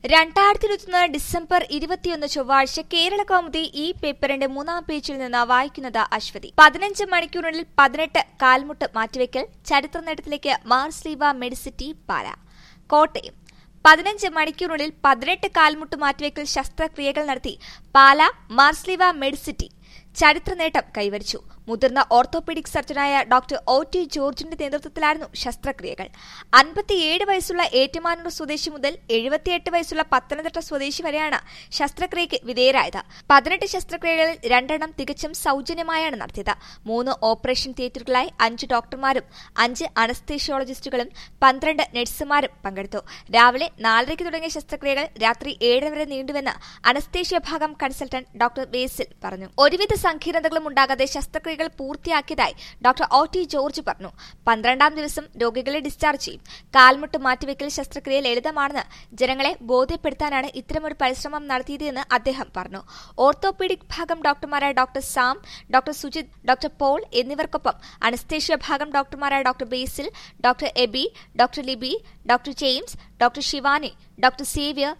രണ്ടായിരത്തി ഇരുപത്തിയൊന്ന് ഡിസംബർ ഇരുപത്തിയൊന്ന് ചൊവ്വാഴ്ച കേരള കൗമുദി ഈ പേപ്പറിന്റെ മൂന്നാം പേജിൽ നിന്ന് വായിക്കുന്നത് അശ്വതി പതിനഞ്ച് മണിക്കൂറിനുള്ളിൽ പതിനെട്ട് കാൽമുട്ട് മാറ്റിവെക്കൽ ചരിത്ര നേട്ടത്തിലേക്ക് മാർസ്ലീവ മെഡിസിറ്റി പാല കോട്ടയം പതിനഞ്ച് മണിക്കൂറിനുള്ളിൽ പതിനെട്ട് കാൽമുട്ട് മാറ്റിവെക്കൽ ശസ്ത്രക്രിയകൾ നടത്തി പാല മാർസ്ലീവ മെഡിസിറ്റി ചരിത്ര നേട്ടം കൈവരിച്ചു മുതിർന്ന ഓർത്തോപീഡിക് സർജനായ ഡോക്ടർ ഒ ടി ജോർജിന്റെ നേതൃത്വത്തിലായിരുന്നു ശസ്ത്രക്രിയകൾ അൻപത്തിയേഴ് വയസ്സുള്ള ഏറ്റുമാനൂർ സ്വദേശി മുതൽ എഴുപത്തിയെട്ട് വയസ്സുള്ള പത്തനംതിട്ട സ്വദേശി വരെയാണ് ശസ്ത്രക്രിയയ്ക്ക് വിധേയരായത് പതിനെട്ട് ശസ്ത്രക്രിയകളിൽ രണ്ടെണ്ണം തികച്ചും സൌജന്യമായാണ് നടത്തിയത് മൂന്ന് ഓപ്പറേഷൻ തിയേറ്ററുകളായി അഞ്ച് ഡോക്ടർമാരും അഞ്ച് അനസ്തേഷ്യോളജിസ്റ്റുകളും പന്ത്രണ്ട് നഴ്സുമാരും പങ്കെടുത്തു രാവിലെ നാലരയ്ക്ക് തുടങ്ങിയ ശസ്ത്രക്രിയകൾ രാത്രി ഏഴര വരെ നീണ്ടുവെന്ന് അനസ്തേഷ്യ വിഭാഗം കൺസൾട്ടന്റ് ഡോക്ടർ ബേസിൽ പറഞ്ഞു ഒരുവിധ സങ്കീർണതകളും ഉണ്ടാകാതെ ശസ്ത്രക്രിയകൾ പൂർത്തിയാക്കിയതായി ഡോക്ടർ ഒ ടി ജോർജ് പറഞ്ഞു പന്ത്രണ്ടാം ദിവസം രോഗികളെ ഡിസ്ചാർജ് ചെയ്യും കാൽമുട്ട് മാറ്റിവെക്കൽ ശസ്ത്രക്രിയ ലളിതമാണെന്ന് ജനങ്ങളെ ബോധ്യപ്പെടുത്താനാണ് ഇത്തരമൊരു പരിശ്രമം നടത്തിയതെന്ന് അദ്ദേഹം പറഞ്ഞു ഓർത്തോപീഡിക് ഭാഗം ഡോക്ടർമാരായ doctor Sam doctor Sujith doctor Paul എന്നിവർക്കൊപ്പം അനസ്തേഷ്യ ഭാഗം ഡോക്ടർമാരായ doctor Basil doctor Eby doctor Libi doctor James doctor Shivani doctor Xavier